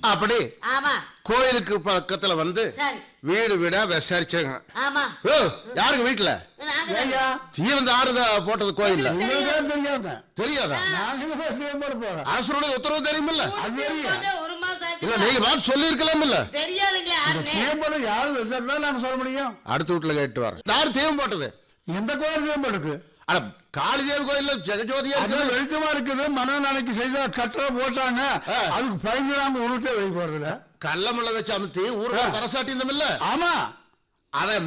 அப்படி ஆமா கோயிலுக்கு பக்கத்துல வந்து சரி வீடு வீடா விசாரிச்சாங்க ஆமா ஓ யாருங்க வீட்டுல நாங்க தான். ஐயா தீ வந்து ஆறுதா போட்டது கோயில்ல உங்களுக்கு தெரியாத தெரியாதா நாங்க சிவம் போட போறோம் அரசருடைய உத்தரவு தெரியுமில்ல ஊருக்கு வந்து ஒரு மாசம் இல்ல ஆச்சு நீங்க பார்த்து சொல்லி இருக்கலாம்ல தெரியாதுங்களே யாருன்னு சிவம் போட யாரும் விசாரிச்சா நாங்க சொல்ல முடியும் அடுத்த வீட்டுல கேட்டு வர யாரு தீபம் போட்டது எந்த கோயில் சிவம் போடுக்கு அட காளிதேவி கோயில்ல ஜெகஜோதியா அது இருக்குது. வெளிச்சமா இருக்குது மன நாளைக்கு செய்தா கட்டுற போட்டாங்க ஆ. அதுக்கு பயந்துடாம உருட்டே வெளி போறதுல கல்லமல்ல வச்சு அமுத்தி ஊர்ல பரசாட்டி இருந்தமில்ல ஆமா அதை